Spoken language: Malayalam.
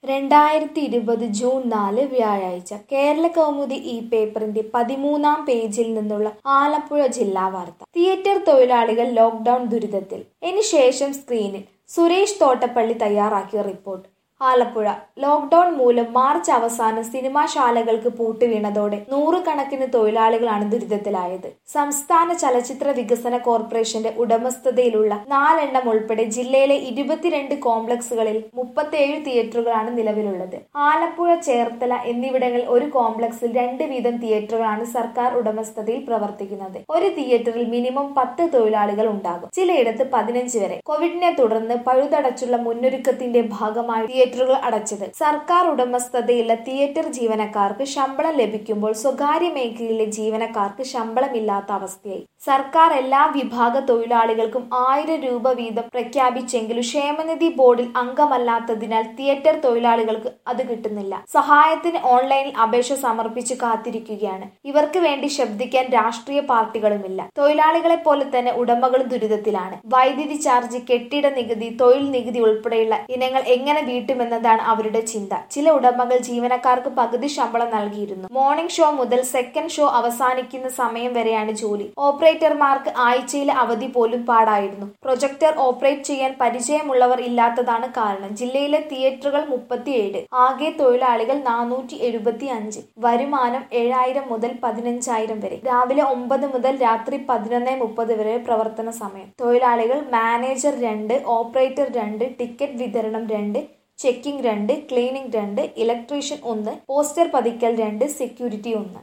രണ്ടായിരത്തി ഇരുപത് ജൂൺ നാല് വ്യാഴാഴ്ച കേരള കൗമുദി ഈ പേപ്പറിന്റെ പതിമൂന്നാം പേജിൽ നിന്നുള്ള ആലപ്പുഴ ജില്ലാ വാർത്ത തിയേറ്റർ തൊഴിലാളികൾ ലോക്ഡൌൺ ദുരിതത്തിൽ ഇനി ശേഷം സ്ക്രീനിൽ സുരേഷ് തോട്ടപ്പള്ളി തയ്യാറാക്കിയ റിപ്പോർട്ട് ആലപ്പുഴ ലോക്ഡൌൺ മൂലം മാർച്ച് അവസാനം സിനിമാശാലകൾക്ക് പൂട്ടുവീണതോടെ നൂറുകണക്കിന് തൊഴിലാളികളാണ് ദുരിതത്തിലായത് സംസ്ഥാന ചലച്ചിത്ര വികസന കോർപ്പറേഷന്റെ ഉടമസ്ഥതയിലുള്ള നാലെണ്ണം ഉൾപ്പെടെ ജില്ലയിലെ ഇരുപത്തിരണ്ട് കോംപ്ലക്സുകളിൽ മുപ്പത്തിയേഴ് തിയേറ്ററുകളാണ് നിലവിലുള്ളത് ആലപ്പുഴ ചേർത്തല എന്നിവിടങ്ങളിൽ ഒരു കോംപ്ലക്സിൽ രണ്ട് വീതം തിയേറ്ററുകളാണ് സർക്കാർ ഉടമസ്ഥതയിൽ പ്രവർത്തിക്കുന്നത് ഒരു തിയേറ്ററിൽ മിനിമം പത്ത് തൊഴിലാളികൾ ഉണ്ടാകും ചിലയിടത്ത് പതിനഞ്ച് വരെ കോവിഡിനെ തുടർന്ന് പഴുതടച്ചുള്ള മുന്നൊരുക്കത്തിന്റെ ഭാഗമായി തിയേറ്ററുകൾ അടച്ചത് സർക്കാർ ഉടമസ്ഥതയിലുള്ള തിയേറ്റർ ജീവനക്കാർക്ക് ശമ്പളം ലഭിക്കുമ്പോൾ സ്വകാര്യ മേഖലയിലെ ജീവനക്കാർക്ക് ശമ്പളമില്ലാത്ത അവസ്ഥയായി സർക്കാർ എല്ലാ വിഭാഗ തൊഴിലാളികൾക്കും ആയിരം രൂപ വീതം പ്രഖ്യാപിച്ചെങ്കിലും ക്ഷേമനിധി ബോർഡിൽ അംഗമല്ലാത്തതിനാൽ തിയേറ്റർ തൊഴിലാളികൾക്ക് അത് കിട്ടുന്നില്ല സഹായത്തിന് ഓൺലൈനിൽ അപേക്ഷ സമർപ്പിച്ച് കാത്തിരിക്കുകയാണ് ഇവർക്ക് വേണ്ടി ശബ്ദിക്കാൻ രാഷ്ട്രീയ പാർട്ടികളുമില്ല തൊഴിലാളികളെ പോലെ തന്നെ ഉടമകളും ദുരിതത്തിലാണ് വൈദ്യുതി ചാർജ് കെട്ടിട നികുതി തൊഴിൽ നികുതി ഉൾപ്പെടെയുള്ള ഇനങ്ങൾ എങ്ങനെ വീട്ടുമെന്നതാണ് അവരുടെ ചിന്ത ചില ഉടമകൾ ജീവനക്കാർക്ക് പകുതി ശമ്പളം നൽകിയിരുന്നു മോർണിംഗ് ഷോ മുതൽ സെക്കൻഡ് ഷോ അവസാനിക്കുന്ന സമയം വരെയാണ് ജോലി ഓപ്പറേറ്റർമാർക്ക് ആഴ്ചയിലെ അവധി പോലും പാടായിരുന്നു പ്രൊജക്ടർ ഓപ്പറേറ്റ് ചെയ്യാൻ പരിചയമുള്ളവർ ഇല്ലാത്തതാണ് കാരണം ജില്ലയിലെ തിയേറ്ററുകൾ മുപ്പത്തിയേഴ് ആകെ തൊഴിലാളികൾ നാനൂറ്റി എഴുപത്തി അഞ്ച് വരുമാനം ഏഴായിരം മുതൽ പതിനഞ്ചായിരം വരെ രാവിലെ ഒമ്പത് മുതൽ രാത്രി പതിനൊന്ന് മുപ്പത് വരെ പ്രവർത്തന സമയം തൊഴിലാളികൾ മാനേജർ രണ്ട് ഓപ്പറേറ്റർ രണ്ട് ടിക്കറ്റ് വിതരണം രണ്ട് ചെക്കിംഗ് രണ്ട് ക്ലീനിംഗ് രണ്ട് ഇലക്ട്രീഷ്യൻ ഒന്ന് പോസ്റ്റർ പതിക്കൽ രണ്ട് സെക്യൂരിറ്റി ഒന്ന്